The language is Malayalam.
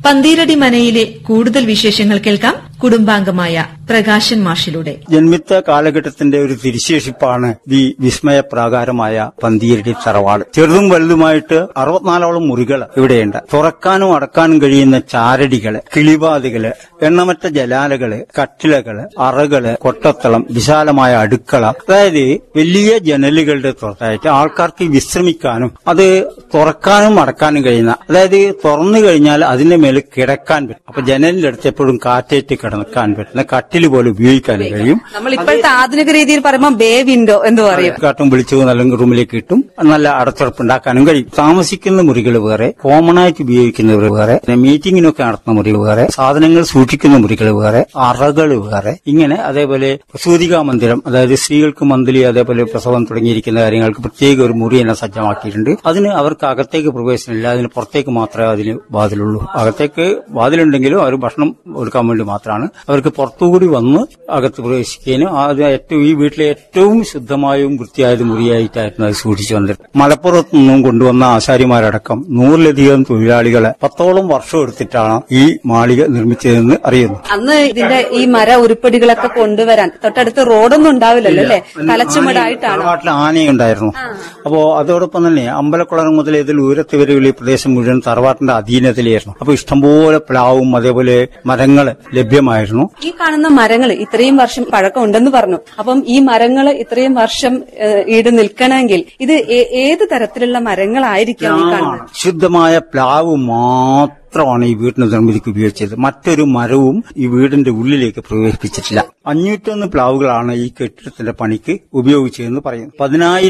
പന്തീരടി മനയിലെ കൂടുതൽ വിശേഷങ്ങൾ കേൾക്കാം കുടുംബാംഗമായ പ്രകാശൻ മാഷിലൂടെ ജന്മിത്ത കാലഘട്ടത്തിന്റെ ഒരു തിരിശേഷിപ്പാണ് ഈ വിസ്മയ പ്രാകാരമായ പന്തീരടി തറവാട് ചെറുതും വലുതുമായിട്ട് അറുപത്തിനാലോളം മുറികൾ ഇവിടെയുണ്ട് തുറക്കാനും അടക്കാനും കഴിയുന്ന ചാരടികള് കിളിവാതികള് എണ്ണമറ്റ ജലാലകള് കട്ടിലകള് അറകള് കൊട്ടത്തളം വിശാലമായ അടുക്കള അതായത് വലിയ ജനലുകളുടെ തുറത്തായിട്ട് ആൾക്കാർക്ക് വിശ്രമിക്കാനും അത് തുറക്കാനും അടക്കാനും കഴിയുന്ന അതായത് തുറന്നു കഴിഞ്ഞാൽ അതിന്റെ മേലെ കിടക്കാൻ പറ്റും അപ്പൊ ജനലിന്റെ അടുത്ത് എപ്പോഴും കാറ്റേറ്റ് കിടക്കാൻ പറ്റുന്ന കട്ടില് പോലെ ഉപയോഗിക്കാനും കഴിയും നമ്മൾ ഇപ്പോഴത്തെ ആധുനിക രീതിയിൽ പറയുമ്പോൾ ബേ വിൻഡോ എന്ന് പറയും കാട്ടും വിളിച്ചു നല്ല റൂമിലേക്ക് കിട്ടും നല്ല അടച്ചുറപ്പ് ഉണ്ടാക്കാനും കഴിയും താമസിക്കുന്ന മുറികൾ വേറെ കോമൺ ആയിട്ട് ഉപയോഗിക്കുന്നവർ വേറെ പിന്നെ മീറ്റിംഗിനൊക്കെ നടത്തുന്ന മുറികൾ വേറെ സാധനങ്ങൾ സൂക്ഷിക്കുന്ന മുറികൾ വേറെ അറകൾ വേറെ ഇങ്ങനെ അതേപോലെ പ്രസൂതികാ മന്ദിരം അതായത് സ്ത്രീകൾക്ക് മന്ദിലി അതേപോലെ പ്രസവം തുടങ്ങിയിരിക്കുന്ന കാര്യങ്ങൾക്ക് പ്രത്യേക ഒരു മുറി തന്നെ സജ്ജമാക്കിയിട്ടുണ്ട് അതിന് അവർക്ക് അകത്തേക്ക് പ്രവേശനമില്ല അതിന് പുറത്തേക്ക് മാത്രമേ അതിന് വാതിലുള്ളൂ അകത്തേക്ക് വാതിലുണ്ടെങ്കിലും അവർ ഭക്ഷണം കൊടുക്കാൻ വേണ്ടി മാത്രമാണ് അവർക്ക് പുറത്തുകൂടി വന്ന് അകത്ത് പ്രവേശിക്കാനും അത് ഏറ്റവും ഈ വീട്ടിലെ ഏറ്റവും ശുദ്ധമായും വൃത്തിയായത് മുറിയായിട്ടായിരുന്നു അത് സൂക്ഷിച്ചു വന്നിരുന്നത് മലപ്പുറത്ത് നിന്നും കൊണ്ടുവന്ന ആശാരിമാരടക്കം നൂറിലധികം തൊഴിലാളികളെ പത്തോളം വർഷം എടുത്തിട്ടാണ് ഈ മാളിക നിർമ്മിച്ചതെന്ന് അറിയുന്നു അന്ന് ഇതിന്റെ ഈ മര ഉരുപ്പടികളൊക്കെ കൊണ്ടുവരാൻ തൊട്ടടുത്ത് റോഡൊന്നും ഉണ്ടാവില്ലല്ലോ അല്ലെ തലച്ചുമടായിട്ടാണ് തറവാട്ടിൽ ആനയുണ്ടായിരുന്നു അപ്പോ അതോടൊപ്പം തന്നെ അമ്പലക്കുളം മുതൽ ഇതിൽ ഉയരത്ത് വരെയുള്ള ഈ പ്രദേശം മുഴുവൻ തറവാട്ടിന്റെ അധീനത്തിലായിരുന്നു അപ്പൊ ഇഷ്ടംപോലെ പ്ലാവും അതേപോലെ മരങ്ങൾ ലഭ്യമായിരുന്നു ഈ കാണുന്ന മരങ്ങൾ ഇത്രയും വർഷം പഴക്കം ഉണ്ടെന്ന് പറഞ്ഞു അപ്പം ഈ മരങ്ങൾ ഇത്രയും വർഷം ഏഹ്, ഈട് നിൽക്കണമെങ്കിൽ ഇത് ഏ- ഏത് തരത്തിലുള്ള മരങ്ങളായിരിക്കാം ഈ കാണുന്നത് ശുദ്ധമായ പ്ലാവ് മാത്രമാണ് ഈ വീടിന് നിർമ്മിതിക്ക് ഉപയോഗിച്ചത് മറ്റൊരു മരവും ഈ വീടിന്റെ ഉള്ളിലേക്ക് പ്രവേശിപ്പിച്ചിട്ടില്ല അഞ്ഞൂറ്റൊന്ന് പ്ലാവുകളാണ് ഈ കെട്ടിടത്തിന്റെ പണിക്ക് ഉപയോഗിച്ചതെന്ന് പറയുന്നു പതിനായിരം